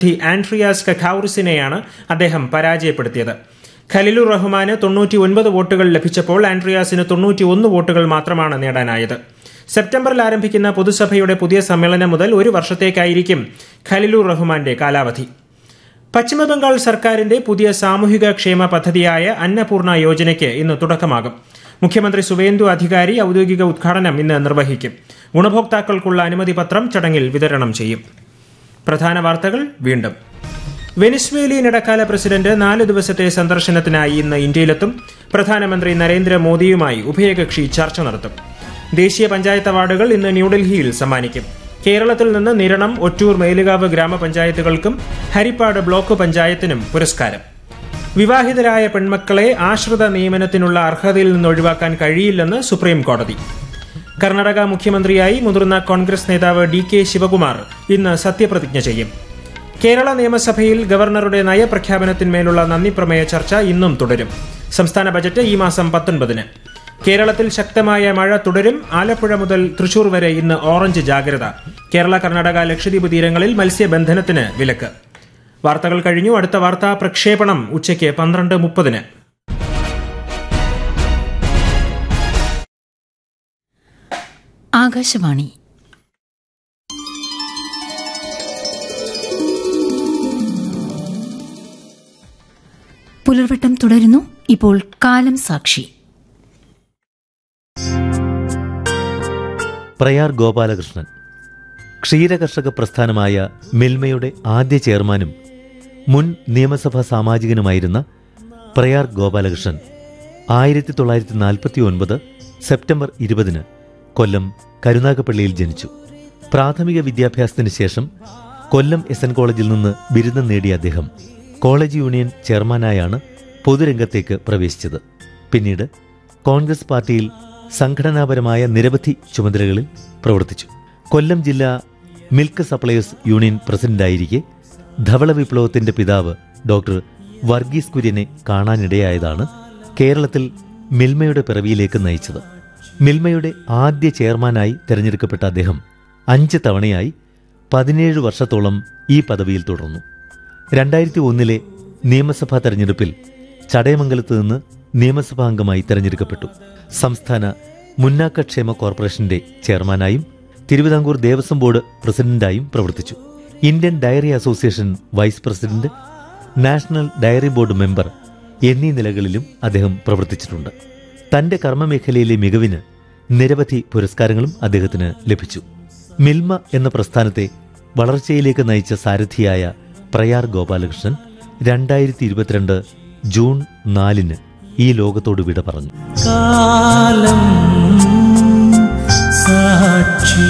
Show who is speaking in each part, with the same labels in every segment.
Speaker 1: സ്ഥാനാർത്ഥി ആൻഡ്രിയാസ് കഖൌറിസിനെയാണ് അദ്ദേഹം പരാജയപ്പെടുത്തിയത് ഖലിലുർ റഹ്മാന് തൊണ്ണൂറ്റി ഒൻപത് വോട്ടുകൾ ലഭിച്ചപ്പോൾ ആൻഡ്രിയാസിന് തൊണ്ണൂറ്റി ഒന്ന് വോട്ടുകൾ മാത്രമാണ് നേടാനായത് സെപ്റ്റംബറിൽ ആരംഭിക്കുന്ന പൊതുസഭയുടെ പുതിയ സമ്മേളനം മുതൽ ഒരു വർഷത്തേക്കായിരിക്കും ഖലിലുർ റഹ്മാന്റെ കാലാവധി പശ്ചിമബംഗാൾ സർക്കാരിന്റെ പുതിയ സാമൂഹിക ക്ഷേമ പദ്ധതിയായ അന്നപൂർണ യോജനയ്ക്ക് ഇന്ന് തുടക്കമാകും മുഖ്യമന്ത്രി സുവേന്ദു അധികാരി ഔദ്യോഗിക ഉദ്ഘാടനം ഇന്ന് നിർവഹിക്കും ഗുണഭോക്താക്കൾക്കുള്ള അനുമതി പത്രം ചടങ്ങിൽ വിതരണം ചെയ്യും പ്രധാന വാർത്തകൾ വീണ്ടും വെനിസ്വേലിയൻ ഇടക്കാല പ്രസിഡന്റ് നാല് ദിവസത്തെ സന്ദർശനത്തിനായി ഇന്ന് ഇന്ത്യയിലെത്തും പ്രധാനമന്ത്രി നരേന്ദ്രമോദിയുമായി ഉഭയകക്ഷി ചർച്ച നടത്തും ദേശീയ പഞ്ചായത്ത് അവാർഡുകൾ ഇന്ന് ന്യൂഡൽഹിയിൽ സമ്മാനിക്കും കേരളത്തിൽ നിന്ന് നിരണം ഒറ്റൂർ മേലുകാവ് ഗ്രാമപഞ്ചായത്തുകൾക്കും ഹരിപ്പാട് ബ്ലോക്ക് പഞ്ചായത്തിനും പുരസ്കാരം വിവാഹിതരായ പെൺമക്കളെ ആശ്രിത നിയമനത്തിനുള്ള അർഹതയിൽ നിന്ന് ഒഴിവാക്കാൻ കഴിയില്ലെന്ന് സുപ്രീം കോടതി കർണാടക മുഖ്യമന്ത്രിയായി മുതിർന്ന കോൺഗ്രസ് നേതാവ് ഡി കെ ശിവകുമാർ ഇന്ന് സത്യപ്രതിജ്ഞ ചെയ്യും കേരള നിയമസഭയിൽ ഗവർണറുടെ നയപ്രഖ്യാപനത്തിന്മേലുള്ള നന്ദിപ്രമേയ ചർച്ച ഇന്നും തുടരും സംസ്ഥാന ബജറ്റ് ഈ മാസം പത്തൊൻപതിന് കേരളത്തിൽ ശക്തമായ മഴ തുടരും ആലപ്പുഴ മുതൽ തൃശൂർ വരെ ഇന്ന് ഓറഞ്ച് ജാഗ്രത കേരള കർണാടക ലക്ഷദ്വീപ് തീരങ്ങളിൽ മത്സ്യബന്ധനത്തിന് വിലക്ക് വാർത്തകൾ കഴിഞ്ഞു അടുത്ത വാർത്താ പ്രക്ഷേപണം ഉച്ചയ്ക്ക് പന്ത്രണ്ട് മുപ്പതിന്
Speaker 2: ആകാശവാണി പുലർവട്ടം തുടരുന്നു ഇപ്പോൾ കാലം സാക്ഷി
Speaker 3: പ്രയാർ ഗോപാലകൃഷ്ണൻ ക്ഷീരകർഷക പ്രസ്ഥാനമായ മിൽമയുടെ ആദ്യ ചെയർമാനും മുൻ നിയമസഭാ സാമാജികനുമായിരുന്ന പ്രയാർ ഗോപാലകൃഷ്ണൻ ആയിരത്തി തൊള്ളായിരത്തി നാൽപ്പത്തി ഒൻപത് സെപ്റ്റംബർ ഇരുപതിന് കൊല്ലം കരുനാഗപ്പള്ളിയിൽ ജനിച്ചു പ്രാഥമിക വിദ്യാഭ്യാസത്തിന് ശേഷം കൊല്ലം എസ് എൻ കോളേജിൽ നിന്ന് ബിരുദം നേടിയ അദ്ദേഹം കോളേജ് യൂണിയൻ ചെയർമാനായാണ് പൊതുരംഗത്തേക്ക് പ്രവേശിച്ചത് പിന്നീട് കോൺഗ്രസ് പാർട്ടിയിൽ സംഘടനാപരമായ നിരവധി ചുമതലകളിൽ പ്രവർത്തിച്ചു കൊല്ലം ജില്ലാ മിൽക്ക് സപ്ലയേഴ്സ് യൂണിയൻ പ്രസിഡന്റായിരിക്കെ ധവള വിപ്ലവത്തിന്റെ പിതാവ് ഡോക്ടർ വർഗീസ് കുര്യനെ കാണാനിടയായതാണ് കേരളത്തിൽ മിൽമയുടെ പിറവിയിലേക്ക് നയിച്ചത് മിൽമയുടെ ആദ്യ ചെയർമാനായി തെരഞ്ഞെടുക്കപ്പെട്ട അദ്ദേഹം അഞ്ച് തവണയായി പതിനേഴ് വർഷത്തോളം ഈ പദവിയിൽ തുടർന്നു രണ്ടായിരത്തി ഒന്നിലെ നിയമസഭാ തെരഞ്ഞെടുപ്പിൽ ചടയമംഗലത്ത് നിന്ന് നിയമസഭാ അംഗമായി തെരഞ്ഞെടുക്കപ്പെട്ടു സംസ്ഥാന മുന്നാക്കക്ഷേമ കോർപ്പറേഷന്റെ ചെയർമാനായും തിരുവിതാംകൂർ ദേവസ്വം ബോർഡ് പ്രസിഡന്റായും പ്രവർത്തിച്ചു Indian dairy association vice president national dairy board member എന്നീ നിലകളിലും അദ്ദേഹം പ്രവർത്തിച്ചിട്ടുണ്ട് തന്റെ കർമ്മമേഖലയിലെ മികവിന് നിരവധി പുരസ്കാരങ്ങളും അദ്ദേഹത്തിന് ലഭിച്ചു മിൽമ എന്ന പ്രസ്ഥാനത്തെ വളർച്ചയിലേക്ക് നയിച്ച സാരഥിയായ പ്രയാർ ഗോപാലകൃഷ്ണൻ രണ്ടായിരത്തി ഇരുപത്തിരണ്ട് ജൂൺ നാലിന് ഈ ലോകത്തോട് വിട പറഞ്ഞു
Speaker 4: കാലം സാക്ഷി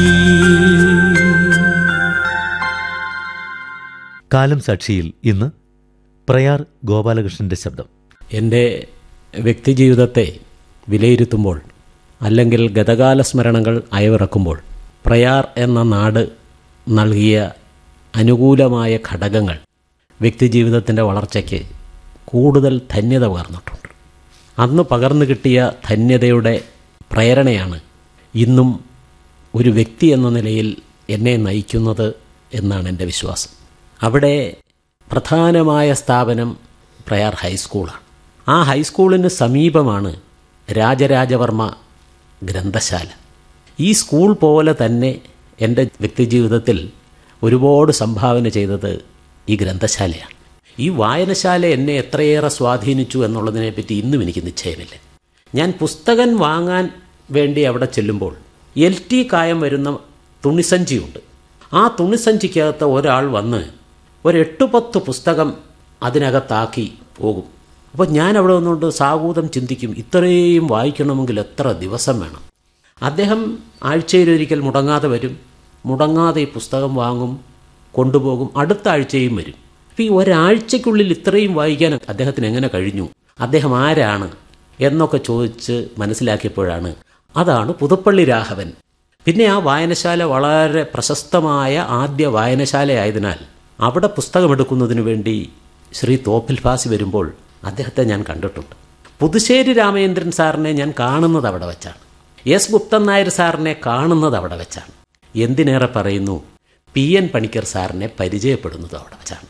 Speaker 3: കാലം സാക്ഷിയിൽ ഇന്ന് പ്രയാർ ഗോപാലകൃഷ്ണന്റെ ശബ്ദം
Speaker 5: എൻ്റെ വ്യക്തിജീവിതത്തെ വിലയിരുത്തുമ്പോൾ അല്ലെങ്കിൽ ഗതകാല സ്മരണകൾ അയവിറക്കുമ്പോൾ പ്രയാർ എന്ന നാട് നൽകിയ അനുകൂലമായ ഘടകങ്ങൾ വ്യക്തിജീവിതത്തിൻ്റെ വളർച്ചയ്ക്ക് കൂടുതൽ ധന്യത പകർന്നിട്ടുണ്ട് അന്ന് പകർന്നു കിട്ടിയ ധന്യതയുടെ പ്രേരണയാണ് ഇന്നും ഒരു വ്യക്തി എന്ന നിലയിൽ എന്നെ നയിക്കുന്നത് എന്നാണ് എൻ്റെ വിശ്വാസം അവിടെ പ്രധാനമായ സ്ഥാപനം പ്രയാർ ഹൈസ്കൂളാണ് ആ ഹൈസ്കൂളിന് സമീപമാണ് രാജരാജവർമ്മ ഗ്രന്ഥശാല ഈ സ്കൂൾ പോലെ തന്നെ എൻ്റെ വ്യക്തിജീവിതത്തിൽ ഒരുപാട് സംഭാവന ചെയ്തത് ഈ ഗ്രന്ഥശാലയാണ് ഈ വായനശാല എന്നെ എത്രയേറെ സ്വാധീനിച്ചു എന്നുള്ളതിനെപ്പറ്റി ഇന്നും എനിക്ക് നിശ്ചയമില്ല ഞാൻ പുസ്തകം വാങ്ങാൻ വേണ്ടി അവിടെ ചെല്ലുമ്പോൾ എൽ ടി കായം വരുന്ന തുണിസഞ്ചിയുണ്ട് ആ തുണിസഞ്ചിക്കകത്ത് ഒരാൾ വന്ന് ഒരു എട്ട് പത്ത് പുസ്തകം അതിനകത്താക്കി പോകും അപ്പോൾ ഞാൻ അവിടെ വന്നുകൊണ്ട് സാഗൂതം ചിന്തിക്കും ഇത്രയും വായിക്കണമെങ്കിൽ എത്ര ദിവസം വേണം അദ്ദേഹം ആഴ്ചയിലൊരിക്കൽ മുടങ്ങാതെ വരും മുടങ്ങാതെ ഈ പുസ്തകം വാങ്ങും കൊണ്ടുപോകും അടുത്ത ആഴ്ചയും വരും അപ്പോൾ ഈ ഒരാഴ്ചയ്ക്കുള്ളിൽ ഇത്രയും വായിക്കാൻ അദ്ദേഹത്തിന് എങ്ങനെ കഴിഞ്ഞു അദ്ദേഹം ആരാണ് എന്നൊക്കെ ചോദിച്ച് മനസ്സിലാക്കിയപ്പോഴാണ് അതാണ് പുതുപ്പള്ളി രാഘവൻ പിന്നെ ആ വായനശാല വളരെ പ്രശസ്തമായ ആദ്യ വായനശാലയായതിനാൽ അവിടെ പുസ്തകമെടുക്കുന്നതിന് വേണ്ടി ശ്രീ തോപ്പിൽ ഫാസി വരുമ്പോൾ അദ്ദേഹത്തെ ഞാൻ കണ്ടിട്ടുണ്ട് പുതുശ്ശേരി രാമചന്ദ്രൻ സാറിനെ ഞാൻ കാണുന്നത് അവിടെ വെച്ചാണ് എസ് ഗുപ്തൻ നായർ സാറിനെ കാണുന്നത് അവിടെ വെച്ചാണ് എന്തിനേറെ പറയുന്നു പി എൻ പണിക്കർ സാറിനെ പരിചയപ്പെടുന്നത് അവിടെ വെച്ചാണ്